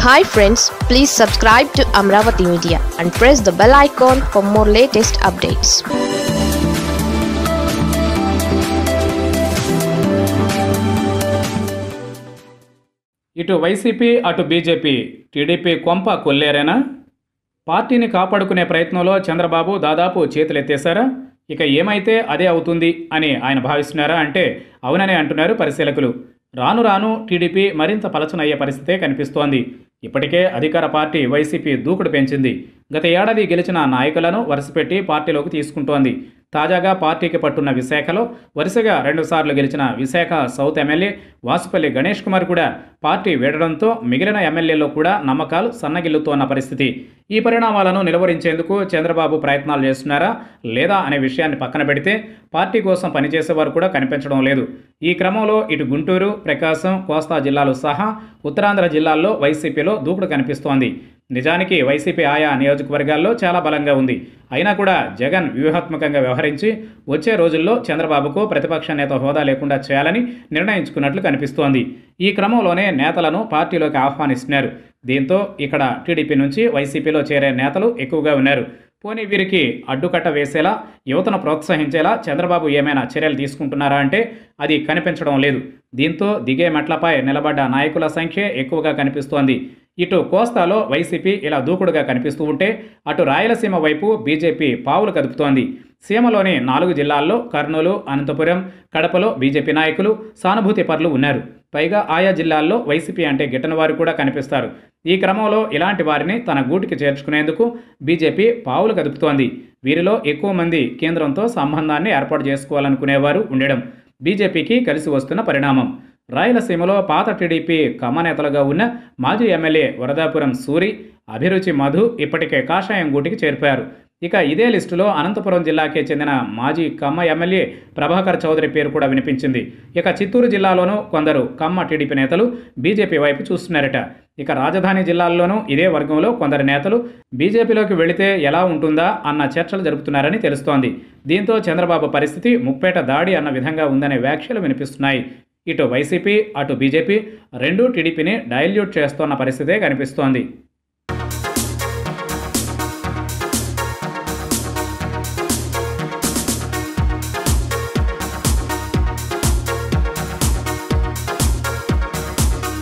hi friends please subscribe to Amaravati media and press the bell icon for more latest updates ఇటు YCP అటు BJP TDP కొంప కొల్లేరేనా పార్టీని కాపాడుకునే ప్రయత్నంలో చంద్రబాబు దాదాపు చేతులెత్తేశారా ఇక ఏమైతే అదే అవుతుంది అని ఆయన భావిస్తున్నారా అంటే అవుననే అంటున్నారు పరిశీలకులు రాను రాను టీడీపీ మరింత పలచనయ్యే పరిస్థితే కనిపిస్తోంది ఇప్పటికే అధికార పార్టీ వైసీపీ దూకుడు పెంచింది గత ఏడాది గెలిచిన నాయకులను వరుసపెట్టి పార్టీలోకి తీసుకుంటోంది తాజాగా పార్టీకి పట్టున్న విశాఖలో వరుసగా రెండుసార్లు గెలిచిన విశాఖ సౌత్ ఎమ్మెల్యే వాసుపల్లి గణేష్ కుమార్ కూడా పార్టీ వీడడంతో మిగిలిన ఎమ్మెల్యేలో కూడా నమ్మకాలు సన్నగిల్లుతోన్న పరిస్థితి ఈ పరిణామాలను నిలువరించేందుకు చంద్రబాబు ప్రయత్నాలు చేస్తున్నారా లేదా అనే విషయాన్ని పక్కన పెడితే పార్టీ కోసం పనిచేసేవారు కూడా కనిపించడం లేదు ఈ క్రమంలో ఇటు గుంటూరు ప్రకాశం కోస్తా జిల్లాలు సహా ఉత్తరాంధ్ర జిల్లాల్లో వైసీపీలో దూకుడు కనిపిస్తోంది నిజానికి వైసీపీ ఆయా నియోజకవర్గాల్లో చాలా బలంగా ఉంది అయినా కూడా జగన్ వ్యూహాత్మకంగా వ్యవహరించి వచ్చే రోజుల్లో చంద్రబాబుకు ప్రతిపక్ష నేత హోదా లేకుండా చేయాలని నిర్ణయించుకున్నట్లు కనిపిస్తోంది ఈ క్రమంలోనే నేతలను పార్టీలోకి ఆహ్వానిస్తున్నారు దీంతో ఇక్కడ టీడీపీ నుంచి వైసీపీలో చేరే నేతలు ఎక్కువగా ఉన్నారు పోనీ వీరికి అడ్డుకట్ట వేసేలా యువతను ప్రోత్సహించేలా చంద్రబాబు ఏమైనా చర్యలు తీసుకుంటున్నారా అంటే అది కనిపించడం లేదు దీంతో దిగే మెట్లపై నిలబడ్డ నాయకుల సంఖ్య ఎక్కువగా కనిపిస్తోంది ఇటు కోస్తాలో వైసీపీ ఇలా దూకుడుగా కనిపిస్తూ ఉంటే అటు రాయలసీమ వైపు బీజేపీ పావులు కదుపుతోంది సీమలోని నాలుగు జిల్లాల్లో కర్నూలు అనంతపురం కడపలో బీజేపీ నాయకులు సానుభూతి పరులు ఉన్నారు పైగా ఆయా జిల్లాల్లో వైసీపీ అంటే గిట్టని వారు కూడా కనిపిస్తారు ఈ క్రమంలో ఇలాంటి వారిని తన గూటికి చేర్చుకునేందుకు బీజేపీ పావులు కదుపుతోంది వీరిలో ఎక్కువ మంది కేంద్రంతో సంబంధాన్ని ఏర్పాటు చేసుకోవాలనుకునేవారు ఉండడం బీజేపీకి కలిసి వస్తున్న పరిణామం రాయలసీమలో పాత టీడీపీ కమ్మనేతలుగా ఉన్న మాజీ ఎమ్మెల్యే వరదాపురం సూరి అభిరుచి మధు ఇప్పటికే కాషాయం గూటికి చేరిపోయారు ఇక ఇదే లిస్టులో అనంతపురం జిల్లాకే చెందిన మాజీ కమ్మ ఎమ్మెల్యే ప్రభాకర్ చౌదరి పేరు కూడా వినిపించింది ఇక చిత్తూరు జిల్లాలోనూ కొందరు కమ్మ టీడీపీ నేతలు బీజేపీ వైపు చూస్తున్నారట ఇక రాజధాని జిల్లాల్లోనూ ఇదే వర్గంలో కొందరు నేతలు బీజేపీలోకి వెళితే ఎలా ఉంటుందా అన్న చర్చలు జరుపుతున్నారని తెలుస్తోంది దీంతో చంద్రబాబు పరిస్థితి ముప్పేట దాడి అన్న విధంగా ఉందనే వ్యాఖ్యలు వినిపిస్తున్నాయి ఇటు వైసీపీ అటు బీజేపీ రెండూ టీడీపీని డైల్యూట్ చేస్తోన్న పరిస్థితే కనిపిస్తోంది